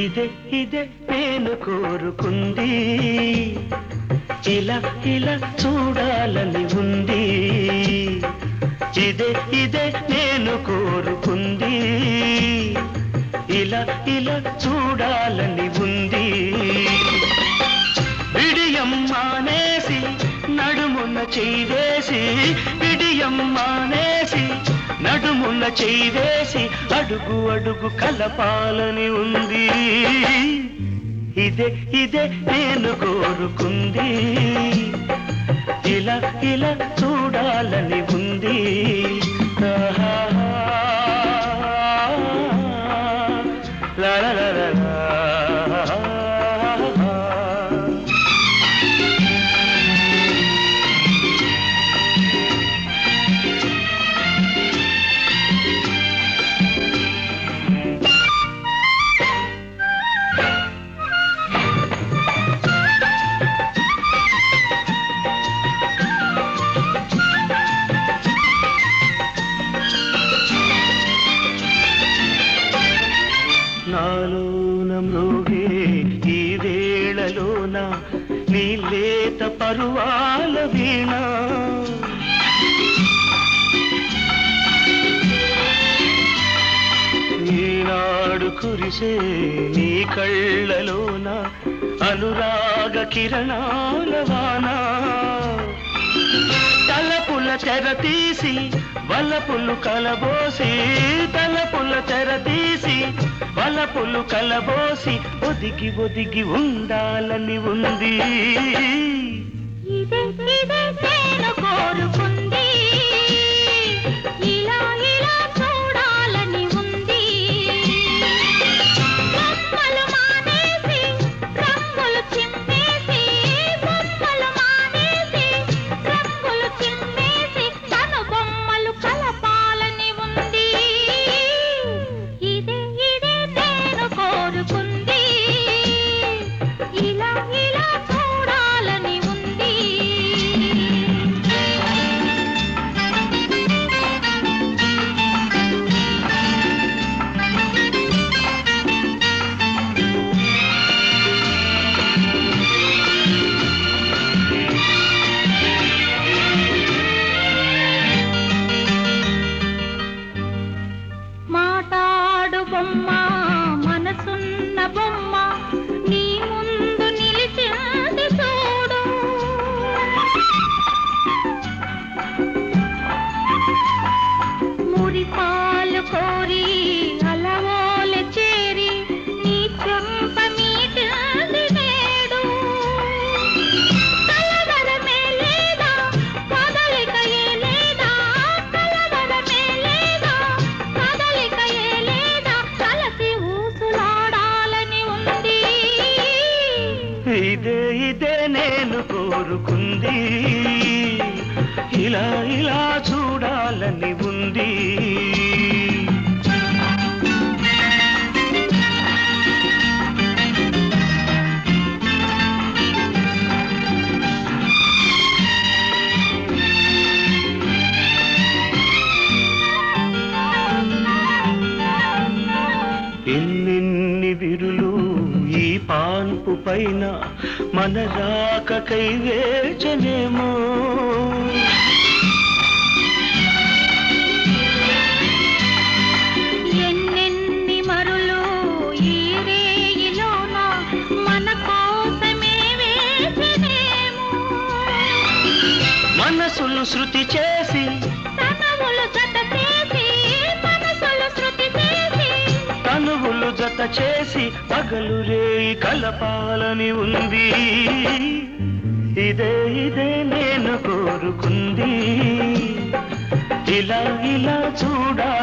ఇదే ఇదే నేను కోరుకుంది ఇలా ఇలా చూడాలని ఉంది ఇదే ఇదే నేను కోరుకుంది ఇలా ఇలా చూడాలని ఉంది విడియం మానేసి నడుమున చేసి విడియం మానేసి నడుమున చేసి అడుగు అడుగు కలపాలని ఉంది ఇదే ఇదే నేను కోరుకుంది ఇలా ఇలా చూడాలని ఉంది ఆహా. లా లా లా లా లా. నాలోన మృగే ఈ వేళలోన నీ లేత పరువాల వీణ ఈనాడు కురిసే నీ కళ్ళలోన అనురాగ కిరణాల వానా తలపుల తెర తీసి వలపులు కలబోసి తలపుల తెర తీసి వలపులు కలబోసి ఒదిగి ఒదిగి ఉండాలని ఉంది ఇదే ఇదే నేను కోరుకుంది ఇలా ఇలా చూడాలని ఉంది బొమ్మలు మానేసి రంగులు చిమ్మేసి బొమ్మలు మానేసి రంగులు చిమ్మేసి తన బొమ్మలు కలపాలని ఉంది ఇదే ఇదే నేను కోరుకుంది ఇలా ఇలా చూడాలని ఉంది మాటాడు బొమ్మ మనసున్న బొమ్మ నీ ముందు నిలిచింది చూడు మురిపాలు కోరి అలవోల చేరి నీ చెంప మీటింది నేడు కలవరమే లేదా కదలికయే లేదా కలవరమే లేదా కదలికయే లేదా కలసి ఊసులాడాలని ఉంది ఇదే ఇదే నేను కోరుకుంది ఇలా ఇలా చూడాలని ఉంది ఎన్నెన్ని విరులు ఈ పాన్పు పైన మన రాకకై వేచనేమో ఎన్నెన్ని మరులు ఈ రేయిలోన మన కోసమే వేసినేమో మనసులు శృతి చేసి తనములు జత చేసి మనసులు శృతి చేసి తనువులు జత చేసి పగలు రేయి కలపాలని ఉంది ఇదే ఇదే నేను కోరుకుంది ఇలా ఇలా చూడాలి